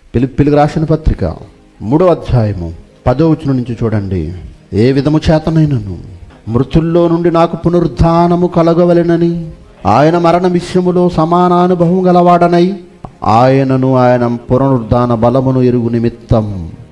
పిలిపిలికి రాసిన పత్రిక మూడో అధ్యాయము పదో వచనం నుంచి చూడండి ఏ విధము చేతనైనను మృతుల్లో నుండి నాకు పునరుద్ధానము కలగవలెనని ఆయన మరణ విషయములో సమానానుభవం గలవాడనై ఆయనను ఆయన పునరుద్ధాన బలమును ఎరుగు నిమిత్తం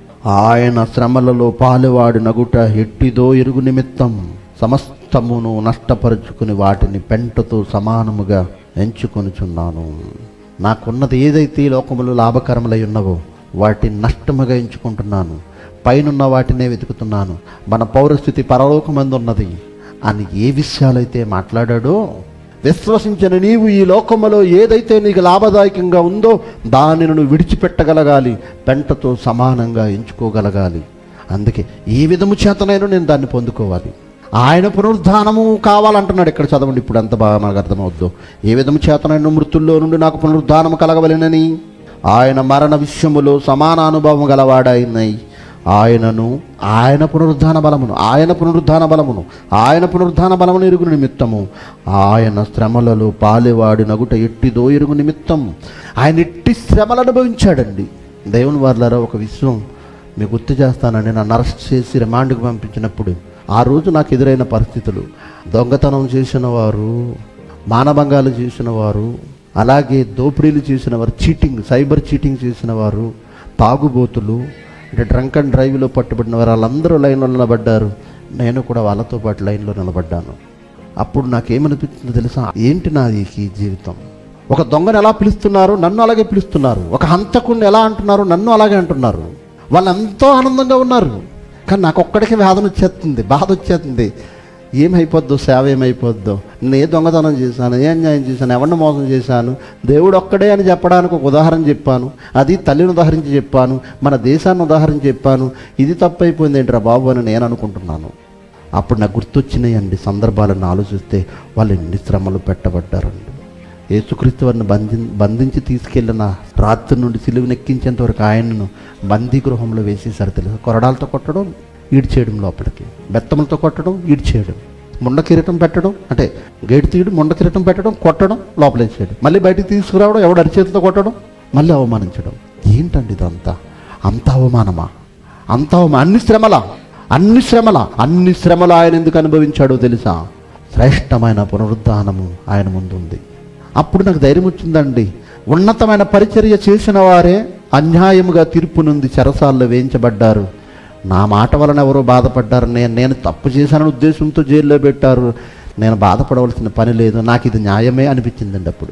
ఆయన శ్రమలలో పాలువాడి నగుట ఎట్టిదో ఎరుగు నిమిత్తం సమస్తమును నష్టపరుచుకుని వాటిని పెంటతో సమానముగా ఎంచుకొనుచున్నాను నాకున్నది ఏదైతే ఈ లోకములు లాభకరములై ఉన్నవో వాటిని నష్టముగా ఎంచుకుంటున్నాను పైనున్న వాటినే వెతుకుతున్నాను మన పౌరస్థితి పరలోకమందు ఉన్నది అని ఏ విషయాలైతే మాట్లాడాడో విశ్వసించిన నీవు ఈ లోకములో ఏదైతే నీకు లాభదాయకంగా ఉందో దానిని నువ్వు విడిచిపెట్టగలగాలి పెంటతో సమానంగా ఎంచుకోగలగాలి అందుకే ఏ విధము చేతనైనా నేను దాన్ని పొందుకోవాలి ఆయన పునరుద్ధానము కావాలంటున్నాడు ఇక్కడ చదవండి ఇప్పుడు ఎంత బాగా మనకు అర్థమవుద్దో ఏ విధము చేతనైన మృతుల్లో నుండి నాకు పునరుద్ధానము కలగవలెనని ఆయన మరణ విషయములో సమాన అనుభవం గలవాడైనై ఆయనను ఆయన పునరుద్ధాన బలమును ఆయన పునరుద్ధాన బలమును ఆయన పునరుద్ధాన బలమును ఎరుగు నిమిత్తము ఆయన శ్రమలలో పాలెవాడి నగుట ఎట్టిదో ఎరుగు నిమిత్తం ఆయన ఎట్టి శ్రమలు అనుభవించాడండి దేవుని వార్లారా ఒక విషయం మీకు గుర్తు చేస్తానండి నన్ను అరెస్ట్ చేసి రిమాండ్కి పంపించినప్పుడు ఆ రోజు నాకు ఎదురైన పరిస్థితులు దొంగతనం చేసిన వారు మానభంగాలు చేసిన వారు అలాగే దోపిడీలు చేసిన వారు చీటింగ్ సైబర్ చీటింగ్ చేసిన వారు తాగుబోతులు అంటే డ్రంక్ అండ్ డ్రైవ్లో పట్టుబడిన వారు వాళ్ళందరూ లైన్లో నిలబడ్డారు నేను కూడా వాళ్ళతో పాటు లైన్లో నిలబడ్డాను అప్పుడు నాకేమనిపించిందో తెలుసా ఏంటి నాది ఈ జీవితం ఒక దొంగను ఎలా పిలుస్తున్నారు నన్ను అలాగే పిలుస్తున్నారు ఒక హంతకుడిని ఎలా అంటున్నారు నన్ను అలాగే అంటున్నారు వాళ్ళు ఎంతో ఆనందంగా ఉన్నారు కానీ నాకు ఒక్కడికి వేదన వచ్చేస్తుంది బాధ వచ్చేస్తుంది ఏమైపోద్దో సేవ ఏమైపోద్దో నేను ఏ దొంగతనం చేశాను ఏ అన్యాయం చేశాను ఎవరిని మోసం చేశాను దేవుడు ఒక్కడే అని చెప్పడానికి ఒక ఉదాహరణ చెప్పాను అది తల్లిని ఉదాహరించి చెప్పాను మన దేశాన్ని ఉదాహరించి చెప్పాను ఇది తప్పైపోయింది ఏంట్రా బాబు అని నేను అనుకుంటున్నాను అప్పుడు నాకు గుర్తొచ్చినాయండి సందర్భాలను ఆలోచిస్తే వాళ్ళు ఎన్ని శ్రమలు పెట్టబడ్డారండి యేసుక్రీస్తు వారిని బంధి బంధించి తీసుకెళ్ళిన రాత్రి నుండి సిలువను ఎక్కించేంత వరకు ఆయనను బందీ గృహంలో వేసేసారు తెలుసు కొరడాలతో కొట్టడం ఈడ్చేయడం లోపలికి బెత్తములతో కొట్టడం ఈడ్చేయడం ముండ కిరీటం పెట్టడం అంటే గేటు తీయడం ముండ కిరీటం పెట్టడం కొట్టడం లోపలేసేయడం మళ్ళీ బయటికి తీసుకురావడం ఎవడు అరిచేతితో కొట్టడం మళ్ళీ అవమానించడం ఏంటండి ఇదంతా అంత అవమానమా అంత అవమా అన్ని శ్రమల అన్ని శ్రమల అన్ని శ్రమలు ఆయన ఎందుకు అనుభవించాడో తెలుసా శ్రేష్టమైన పునరుద్ధానము ఆయన ముందుంది అప్పుడు నాకు ధైర్యం వచ్చిందండి ఉన్నతమైన పరిచర్య చేసిన వారే అన్యాయముగా తీర్పు నుండి చెరసాల్లో వేయించబడ్డారు నా మాట వలన ఎవరో బాధపడ్డారు నేను నేను తప్పు చేశానని ఉద్దేశంతో జైల్లో పెట్టారు నేను బాధపడవలసిన పని లేదు నాకు ఇది న్యాయమే అనిపించిందండి అప్పుడు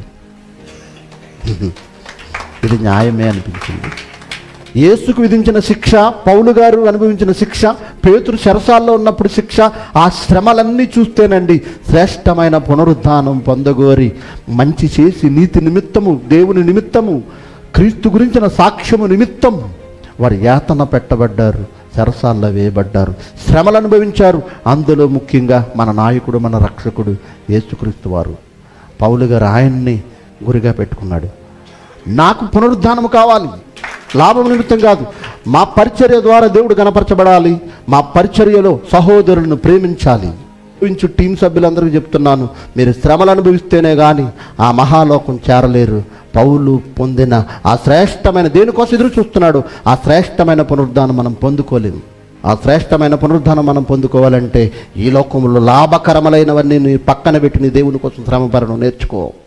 ఇది న్యాయమే అనిపించింది యేసుకు విధించిన శిక్ష పౌలు గారు అనుభవించిన శిక్ష పేతురు చెరసాల్లో ఉన్నప్పుడు శిక్ష ఆ శ్రమలన్నీ చూస్తేనండి శ్రేష్టమైన పునరుద్ధానం పొందగోరి మంచి చేసి నీతి నిమిత్తము దేవుని నిమిత్తము క్రీస్తు గురించిన సాక్ష్యము నిమిత్తం వారు యాతన పెట్టబడ్డారు చెరసాల్లో వేయబడ్డారు శ్రమలు అనుభవించారు అందులో ముఖ్యంగా మన నాయకుడు మన రక్షకుడు యేసుక్రీస్తు వారు పౌలు గారు ఆయన్ని గురిగా పెట్టుకున్నాడు నాకు పునరుద్ధానము కావాలి లాభం నిమిత్తం కాదు మా పరిచర్య ద్వారా దేవుడు కనపరచబడాలి మా పరిచర్యలో సహోదరులను ప్రేమించాలి ఇంచు టీం సభ్యులందరికీ చెప్తున్నాను మీరు శ్రమలు అనుభవిస్తేనే కానీ ఆ మహాలోకం చేరలేరు పౌలు పొందిన ఆ శ్రేష్టమైన దేనికోసం ఎదురు చూస్తున్నాడు ఆ శ్రేష్టమైన పునరుద్ధానం మనం పొందుకోలేము ఆ శ్రేష్టమైన పునరుద్ధానం మనం పొందుకోవాలంటే ఈ లోకంలో లాభకరములైనవన్నీ నీ పక్కన పెట్టి నీ దేవుని కోసం శ్రమపడడం నేర్చుకో